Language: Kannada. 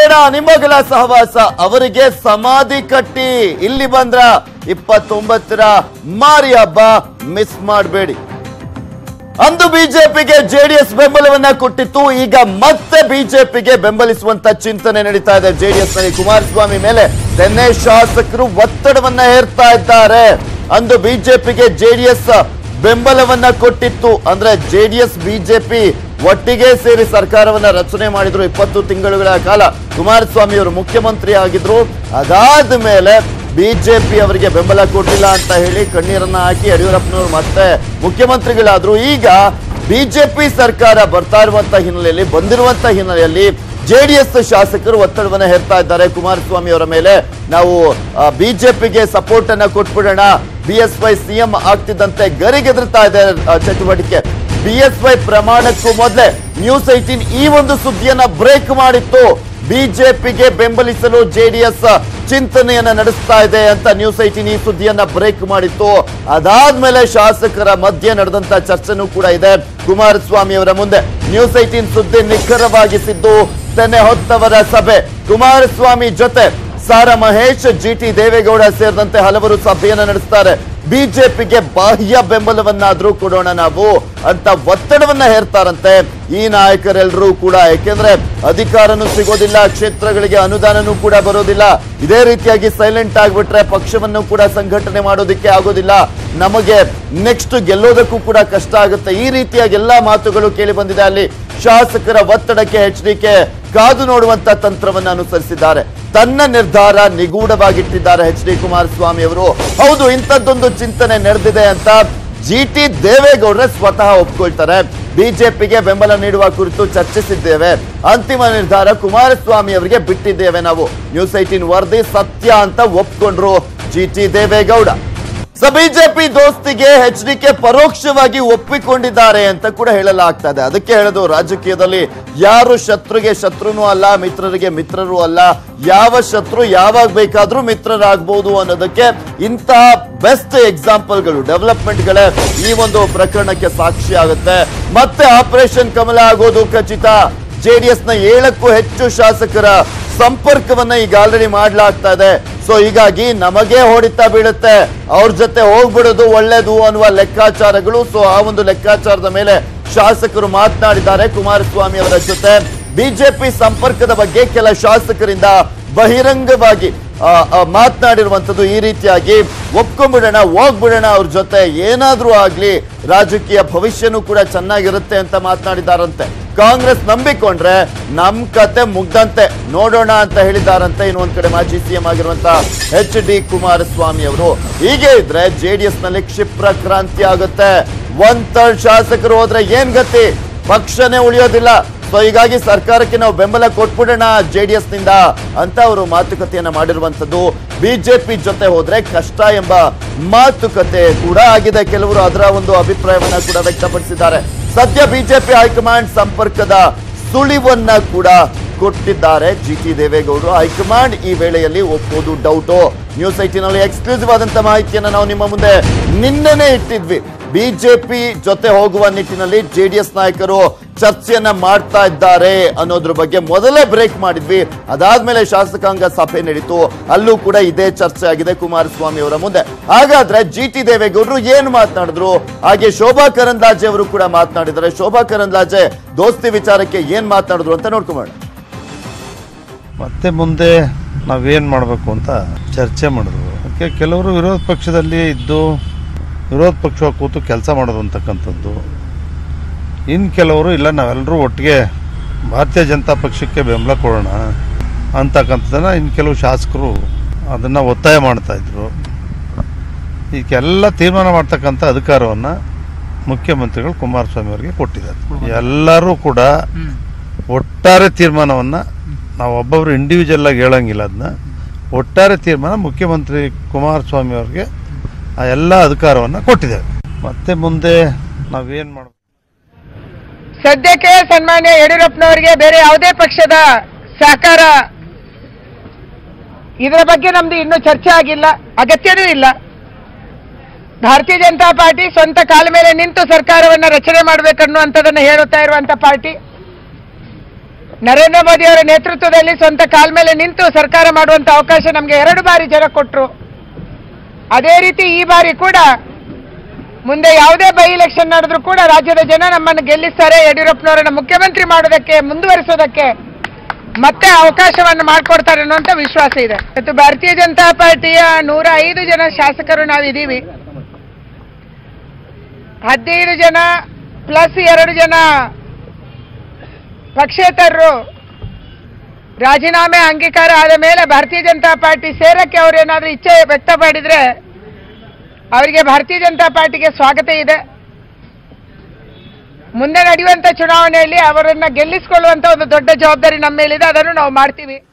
ಬೇಡ ನಿಮ್ಮಗಳ ಸಹವಾಸ ಅವರಿಗೆ ಸಮಾಧಿ ಕಟ್ಟಿ ಇಲ್ಲಿ ಬಂದ್ರ ಇಪ್ಪತ್ತೊಂಬತ್ತರ ಮಾರಿ ಹಬ್ಬ ಮಿಸ್ ಮಾಡಬೇಡಿ ಅಂದು ಬಿಜೆಪಿಗೆ ಜೆಡಿಎಸ್ ಬೆಂಬಲವನ್ನ ಕೊಟ್ಟಿತ್ತು ಈಗ ಮತ್ತೆ ಬಿಜೆಪಿಗೆ ಬೆಂಬಲಿಸುವಂತ ಚಿಂತನೆ ನಡೀತಾ ಇದೆ ಜೆಡಿಎಸ್ ನಲ್ಲಿ ಕುಮಾರಸ್ವಾಮಿ ಮೇಲೆ ತೆನ್ನೆ ಶಾಸಕರು ಒತ್ತಡವನ್ನ ಹೇರ್ತಾ ಇದ್ದಾರೆ ಅಂದು ಬಿಜೆಪಿಗೆ ಜೆಡಿಎಸ್ ಬೆಂಬಲವನ್ನ ಕೊಟ್ಟಿತ್ತು ಅಂದ್ರೆ ಜೆಡಿಎಸ್ ಬಿಜೆಪಿ ಒಟ್ಟಿಗೆ ಸೇರಿ ಸರ್ಕಾರವನ್ನ ರಚನೆ ಮಾಡಿದ್ರು ಇಪ್ಪತ್ತು ತಿಂಗಳುಗಳ ಕಾಲ ಕುಮಾರಸ್ವಾಮಿ ಅವರು ಮುಖ್ಯಮಂತ್ರಿ ಆಗಿದ್ರು ಅದಾದ ಮೇಲೆ ಬಿಜೆಪಿ ಅವರಿಗೆ ಬೆಂಬಲ ಕೊಟ್ಟಿಲ್ಲ ಅಂತ ಹೇಳಿ ಕಣ್ಣೀರನ್ನ ಹಾಕಿ ಯಡಿಯೂರಪ್ಪನವರು ಮತ್ತೆ ಮುಖ್ಯಮಂತ್ರಿಗಳಾದ್ರು ಈಗ ಬಿಜೆಪಿ ಸರ್ಕಾರ ಬರ್ತಾ ಇರುವಂತ ಹಿನ್ನೆಲೆಯಲ್ಲಿ ಬಂದಿರುವಂತ ಹಿನ್ನೆಲೆಯಲ್ಲಿ ಜೆಡಿಎಸ್ ಶಾಸಕರು ಒತ್ತಡವನ್ನ ಹೇರ್ತಾ ಇದ್ದಾರೆ ಕುಮಾರಸ್ವಾಮಿ ಅವರ ಮೇಲೆ ನಾವು ಬಿಜೆಪಿಗೆ ಸಪೋರ್ಟ್ ಅನ್ನ ಕೊಟ್ಬಿಡೋಣ ಬಿ ಎಸ್ ವೈ ಸಿಎಂ ಆಗ್ತಿದ್ದಂತೆ ಗರಿಗೆದರ್ತಾ ಇದೆ ಆ, ಚಟುವಟಿಕೆ ಬಿ ಎಸ್ ವೈ ಪ್ರಮಾಣಕ್ಕೂ ಮೊದಲೇ ನ್ಯೂಸ್ ಐಟೀನ್ ಈ ಒಂದು ಸುದ್ದಿಯನ್ನ ಬ್ರೇಕ್ ಮಾಡಿತ್ತು ಬಿಜೆಪಿಗೆ ಬೆಂಬಲಿಸಲು ಜೆಡಿಎಸ್ ಚಿಂತನೆಯನ್ನ ನಡೆಸ್ತಾ ಇದೆ ಅಂತ ನ್ಯೂಸ್ ಐಟೀನ್ ಈ ಸುದ್ದಿಯನ್ನ ಬ್ರೇಕ್ ಮಾಡಿತ್ತು ಅದಾದ್ಮೇಲೆ ಶಾಸಕರ ಮಧ್ಯೆ ನಡೆದಂತ ಚರ್ಚೆನೂ ಕೂಡ ಇದೆ ಕುಮಾರಸ್ವಾಮಿ ಅವರ ಮುಂದೆ ನ್ಯೂಸ್ ಐಟೀನ್ ಸುದ್ದಿ ನಿಖರವಾಗಿಸಿದ್ದು ತೆನೆ ಹೊತ್ತವರ ಸಭೆ ಕುಮಾರಸ್ವಾಮಿ ಜೊತೆ ಸಾರ ಮಹೇಶ್ ಜಿ ಟಿ ದೇವೇಗೌಡ ಸೇರಿದಂತೆ ಹಲವರು ಸಭೆಯನ್ನ ನಡೆಸ್ತಾರೆ ಬಿಜೆಪಿಗೆ ಬಾಹ್ಯ ಬೆಂಬಲವನ್ನಾದ್ರೂ ಕೊಡೋಣ ನಾವು ಅಂತ ಒತ್ತಡವನ್ನ ಹೇರ್ತಾರಂತೆ ಈ ನಾಯಕರೆಲ್ಲರೂ ಕೂಡ ಯಾಕೆಂದ್ರೆ ಅಧಿಕಾರನೂ ಸಿಗೋದಿಲ್ಲ ಕ್ಷೇತ್ರಗಳಿಗೆ ಅನುದಾನನೂ ಕೂಡ ಬರೋದಿಲ್ಲ ಇದೇ ರೀತಿಯಾಗಿ ಸೈಲೆಂಟ್ ಆಗ್ಬಿಟ್ರೆ ಪಕ್ಷವನ್ನು ಕೂಡ ಸಂಘಟನೆ ಮಾಡೋದಿಕ್ಕೆ ಆಗೋದಿಲ್ಲ ನಮಗೆ ನೆಕ್ಸ್ಟ್ ಗೆಲ್ಲೋದಕ್ಕೂ ಕೂಡ ಕಷ್ಟ ಆಗುತ್ತೆ ಈ ರೀತಿಯಾಗಿ ಎಲ್ಲಾ ಮಾತುಗಳು ಕೇಳಿ ಬಂದಿದೆ ಅಲ್ಲಿ ಶಾಸಕರ ಒತ್ತಡಕ್ಕೆ ಎಚ್ ಡಿ ಕೆ ಕಾದು ನೋಡುವಂತ ತಂತ್ರವನ್ನ ಅನುಸರಿಸಿದ್ದಾರೆ ತನ್ನ ನಿರ್ಧಾರ ನಿಗೂಢವಾಗಿಟ್ಟಿದ್ದಾರೆ ಎಚ್ ಡಿ ಕುಮಾರಸ್ವಾಮಿ ಅವರು ಹೌದು ಇಂಥದ್ದೊಂದು ಚಿಂತನೆ ನಡೆದಿದೆ ಅಂತ ಜಿ ಟಿ ದೇವೇಗೌಡ್ರೆ ಸ್ವತಃ ಒಪ್ಕೊಳ್ತಾರೆ ಬಿಜೆಪಿಗೆ ಬೆಂಬಲ ನೀಡುವ ಕುರಿತು ಚರ್ಚಿಸಿದ್ದೇವೆ ಅಂತಿಮ ನಿರ್ಧಾರ ಕುಮಾರಸ್ವಾಮಿ ಅವರಿಗೆ ಬಿಟ್ಟಿದ್ದೇವೆ ನಾವು ನ್ಯೂಸ್ ಏಟೀನ್ ವರದಿ ಸತ್ಯ ಅಂತ ಒಪ್ಕೊಂಡ್ರು G T Devegowda so BJP ದೋಸ್ತಿಗೆ ಎಚ್ ಡಿ ಕೆ ಪರೋಕ್ಷವಾಗಿ ಒಪ್ಪಿಕೊಂಡಿದ್ದಾರೆ ಅಂತ ಕೂಡ ಹೇಳಲಾಗ್ತಾ ಇದೆ ಅದಕ್ಕೆ ಹೇಳೋದು ರಾಜಕೀಯದಲ್ಲಿ ಯಾರು ಶತ್ರುಗೆ ಶತ್ರುನೂ ಅಲ್ಲ ಮಿತ್ರರಿಗೆ ಮಿತ್ರರು ಅಲ್ಲ ಯಾವ ಶತ್ರು ಯಾವಾಗ ಬೇಕಾದ್ರೂ ಮಿತ್ರರಾಗಬಹುದು ಅನ್ನೋದಕ್ಕೆ ಇಂತಹ ಬೆಸ್ಟ್ ಎಕ್ಸಾಂಪಲ್ಗಳು ಡೆವಲಪ್ಮೆಂಟ್ಗಳೇ ಈ ಒಂದು ಪ್ರಕರಣಕ್ಕೆ ಸಾಕ್ಷಿ ಆಗುತ್ತೆ ಮತ್ತೆ ಆಪರೇಷನ್ ಕಮಲ ಆಗೋದು ಖಚಿತ ಜೆಡಿಎಸ್ ನ ಏಳಕ್ಕೂ ಹೆಚ್ಚು ಶಾಸಕರ ಸಂಪರ್ಕವನ್ನ ಈಗ ಆಲ್ರೆಡಿ ಮಾಡ್ಲಾಗ್ತಾ ಇದೆ ಸೊ ಹೀಗಾಗಿ ನಮಗೆ ಹೊಡಿತಾ ಬೀಳುತ್ತೆ ಅವ್ರ ಜೊತೆ ಹೋಗ್ಬಿಡೋದು ಒಳ್ಳೇದು ಅನ್ನುವ ಲೆಕ್ಕಾಚಾರಗಳು ಸೊ ಆ ಒಂದು ಲೆಕ್ಕಾಚಾರದ ಮೇಲೆ ಶಾಸಕರು ಮಾತನಾಡಿದ್ದಾರೆ ಕುಮಾರಸ್ವಾಮಿ ಅವರ ಜೊತೆ ಬಿಜೆಪಿ ಸಂಪರ್ಕದ ಬಗ್ಗೆ ಕೆಲ ಶಾಸಕರಿಂದ ಬಹಿರಂಗವಾಗಿ ಆ, ಆ, ಮಾತನಾಡಿರುವಂತದ್ದು ಈ ರೀತಿಯಾಗಿ ಒಪ್ಕೊಂಡ್ಬಿಡೋಣ ಹೋಗ್ಬಿಡೋಣ ಅವ್ರ ಜೊತೆ ಏನಾದ್ರೂ ಆಗ್ಲಿ ರಾಜಕೀಯ ಭವಿಷ್ಯನೂ ಕೂಡ ಚೆನ್ನಾಗಿರುತ್ತೆ ಅಂತ ಮಾತನಾಡಿದಾರಂತೆ ಕಾಂಗ್ರೆಸ್ ನಂಬಿಕೊಂಡ್ರೆ ನಮ್ ಕತೆ ಮುಗ್ದಂತೆ ನೋಡೋಣ ಅಂತ ಹೇಳಿದಾರಂತೆ ಇನ್ನೊಂದ್ ಕಡೆ ಮಾಜಿ ಸಿಎಂ ಆಗಿರುವಂತ ಎಚ್ ಡಿ ಕುಮಾರಸ್ವಾಮಿ ಅವರು ಹೀಗೆ ಇದ್ರೆ ಜೆಡಿಎಸ್ ನಲ್ಲಿ ಕ್ಷಿಪ್ರ ಕ್ರಾಂತಿ ಆಗುತ್ತೆ ಒಂದ್ ಥರ್ಡ್ ಶಾಸಕರು ಹೋದ್ರೆ ಏನ್ ಗತಿ ಪಕ್ಷನೇ ಉಳಿಯೋದಿಲ್ಲ ಸೊ ಹೀಗಾಗಿ ಸರ್ಕಾರಕ್ಕೆ ನಾವು ಬೆಂಬಲ ಕೊಟ್ಬಿಡೋಣ ಜೆಡಿಎಸ್ ನಿಂದ ಅಂತ ಅವರು ಮಾತುಕತೆಯನ್ನ ಮಾಡಿರುವಂತದ್ದು ಬಿಜೆಪಿ ಜೊತೆ ಹೋದ್ರೆ ಕಷ್ಟ ಎಂಬ ಮಾತುಕತೆ ಕೂಡ ಆಗಿದೆ ಕೆಲವರು ಅದರ ಒಂದು ಅಭಿಪ್ರಾಯವನ್ನ ಕೂಡ ವ್ಯಕ್ತಪಡಿಸಿದ್ದಾರೆ ಸದ್ಯ ಬಿಜೆಪಿ ಹೈಕಮಾಂಡ್ ಸಂಪರ್ಕದ ಸುಳಿವನ್ನ ಕೂಡ ಕೊಟ್ಟಿದ್ದಾರೆ ಜಿ ಟಿ ದೇವೇಗೌಡರು ಹೈಕಮಾಂಡ್ ಈ ವೇಳೆಯಲ್ಲಿ ಒಪ್ಪೋದು ಡೌಟು ನ್ಯೂಸ್ ಐಟಿನಲ್ಲಿ ಎಕ್ಸ್ಕ್ಲೂಸಿವ್ ಆದಂತ ಮಾಹಿತಿಯನ್ನ ನಾವು ನಿಮ್ಮ ಮುಂದೆ ನಿನ್ನೆನೆ ಇಟ್ಟಿದ್ವಿ ಬಿಜೆಪಿ ಜೊತೆ ಹೋಗುವ ನಿಟ್ಟಿನಲ್ಲಿ ಜೆಡಿಎಸ್ ನಾಯಕರು ಚರ್ಚೆಯನ್ನ ಮಾಡ್ತಾ ಇದ್ದಾರೆ ಅನ್ನೋದ್ರ ಬಗ್ಗೆ ಮೊದಲೇ ಬ್ರೇಕ್ ಮಾಡಿದ್ವಿ ಅದಾದ್ಮೇಲೆ ಶಾಸಕಾಂಗ ಸಭೆ ನಡೀತು ಅಲ್ಲೂ ಕೂಡ ಇದೇ ಚರ್ಚೆ ಆಗಿದೆ ಕುಮಾರಸ್ವಾಮಿ ಅವರ ಮುಂದೆ ಹಾಗಾದ್ರೆ ಜಿ ಟಿ ದೇವೇಗೌಡರು ಏನ್ ಮಾತನಾಡಿದ್ರು ಹಾಗೆ ಶೋಭಾ ಕರಂದ್ಲಾಜೆ ಅವರು ಕೂಡ ಮಾತನಾಡಿದ್ದಾರೆ ಶೋಭಾ ಕರಂದ್ಲಾಜೆ ದೋಸ್ತಿ ವಿಚಾರಕ್ಕೆ ಏನ್ ಮಾತನಾಡಿದ್ರು ಅಂತ ನೋಡ್ಕೊಂಬೋಣ ಮತ್ತೆ ಮುಂದೆ ನಾವೇನು ಮಾಡಬೇಕು ಅಂತ ಚರ್ಚೆ ಮಾಡಿದ್ರು ಅದಕ್ಕೆ ಕೆಲವರು ವಿರೋಧ ಪಕ್ಷದಲ್ಲಿ ಇದ್ದು ವಿರೋಧ ಪಕ್ಷ ಕೂತು ಕೆಲಸ ಮಾಡೋದು ಅಂತಕ್ಕಂಥದ್ದು ಇನ್ನು ಕೆಲವರು ಇಲ್ಲ ನಾವೆಲ್ಲರೂ ಒಟ್ಟಿಗೆ ಭಾರತೀಯ ಜನತಾ ಪಕ್ಷಕ್ಕೆ ಬೆಂಬಲ ಕೊಡೋಣ ಅಂತಕ್ಕಂಥದ್ದನ್ನು ಇನ್ನು ಕೆಲವು ಶಾಸಕರು ಅದನ್ನು ಒತ್ತಾಯ ಮಾಡ್ತಾಯಿದ್ರು ಈಗೆಲ್ಲ ತೀರ್ಮಾನ ಮಾಡ್ತಕ್ಕಂಥ ಅಧಿಕಾರವನ್ನು ಮುಖ್ಯಮಂತ್ರಿಗಳು ಕುಮಾರಸ್ವಾಮಿ ಅವರಿಗೆ ಕೊಟ್ಟಿದ್ದಾರೆ ಎಲ್ಲರೂ ಕೂಡ ಒಟ್ಟಾರೆ ತೀರ್ಮಾನವನ್ನು ನಾವು ಒಬ್ಬೊಬ್ರು ಇಂಡಿವಿಜುವಲ್ ಆಗಿ ಹೇಳಂಗಿಲ್ಲ ಅದನ್ನ ಒಟ್ಟಾರೆ ತೀರ್ಮಾನ ಮುಖ್ಯಮಂತ್ರಿ ಕುಮಾರಸ್ವಾಮಿ ಅವ್ರಿಗೆ ಆ ಎಲ್ಲ ಅಧಿಕಾರವನ್ನು ಕೊಟ್ಟಿದ್ದಾರೆ ಮತ್ತೆ ಮುಂದೆ ನಾವೇನು ಮಾಡಬೇಕು ಸದ್ಯಕ್ಕೆ ಸನ್ಮಾನ್ಯ ಯಡಿಯೂರಪ್ಪನವರಿಗೆ ಬೇರೆ ಯಾವುದೇ ಪಕ್ಷದ ಸಹಕಾರ ಇದರ ಬಗ್ಗೆ ನಮ್ದು ಇನ್ನೂ ಚರ್ಚೆ ಆಗಿಲ್ಲ ಅಗತ್ಯನೂ ಇಲ್ಲ ಭಾರತೀಯ ಜನತಾ ಪಾರ್ಟಿ ಸ್ವಂತ ಕಾಲ ಮೇಲೆ ನಿಂತು ಸರ್ಕಾರವನ್ನ ರಚನೆ ಮಾಡಬೇಕನ್ನುವಂಥದ್ದನ್ನು ಹೇಳುತ್ತಾ ಇರುವಂತ ಪಾರ್ಟಿ ನರೇಂದ್ರ ಮೋದಿ ಅವರ ನೇತೃತ್ವದಲ್ಲಿ ಸ್ವಂತ ಕಾಲ ಮೇಲೆ ನಿಂತು ಸರ್ಕಾರ ಮಾಡುವಂತ ಅವಕಾಶ ನಮಗೆ ಎರಡು ಬಾರಿ ಜನ ಕೊಟ್ಟರು ಅದೇ ರೀತಿ ಈ ಬಾರಿ ಕೂಡ ಮುಂದೆ ಯಾವುದೇ ಬೈ ಇಲೆಕ್ಷನ್ ನಡೆದ್ರೂ ಕೂಡ ರಾಜ್ಯದ ಜನ ನಮ್ಮನ್ನು ಗೆಲ್ಲಿಸ್ತಾರೆ ಯಡಿಯೂರಪ್ಪನವರನ್ನ ಮುಖ್ಯಮಂತ್ರಿ ಮಾಡೋದಕ್ಕೆ ಮುಂದುವರಿಸೋದಕ್ಕೆ ಮತ್ತೆ ಅವಕಾಶವನ್ನು ಮಾಡಿಕೊಡ್ತಾರೆ ಅನ್ನುವಂಥ ವಿಶ್ವಾಸ ಇದೆ ಇವತ್ತು ಭಾರತೀಯ ಜನತಾ ಪಾರ್ಟಿಯ ನೂರ ಐದು ಜನ ಶಾಸಕರು ನಾವಿದ್ದೀವಿ ಹದಿನೈದು ಜನ ಪ್ಲಸ್ ಎರಡು ಜನ ಪಕ್ಷೇತರರು ರಾಜೀನಾಮೆ ಅಂಗೀಕಾರ ಆದ ಮೇಲೆ ಭಾರತೀಯ ಜನತಾ ಪಾರ್ಟಿ ಸೇರಕ್ಕೆ ಅವ್ರು ಏನಾದರೂ ಇಚ್ಛೆ ವ್ಯಕ್ತಪಡಿದ್ರೆ ಅವರಿಗೆ ಭಾರತೀಯ ಜನತಾ ಪಾರ್ಟಿಗೆ ಸ್ವಾಗತ ಇದೆ ಮುಂದೆ ನಡೆಯುವಂತ ಚುನಾವಣೆಯಲ್ಲಿ ಅವರನ್ನ ಗೆಲ್ಲಿಸಿಕೊಳ್ಳುವಂತ ಒಂದು ದೊಡ್ಡ ಜವಾಬ್ದಾರಿ ನಮ್ಮ ಮೇಲಿದೆ ಅದನ್ನು ನಾವು ಮಾಡ್ತೀವಿ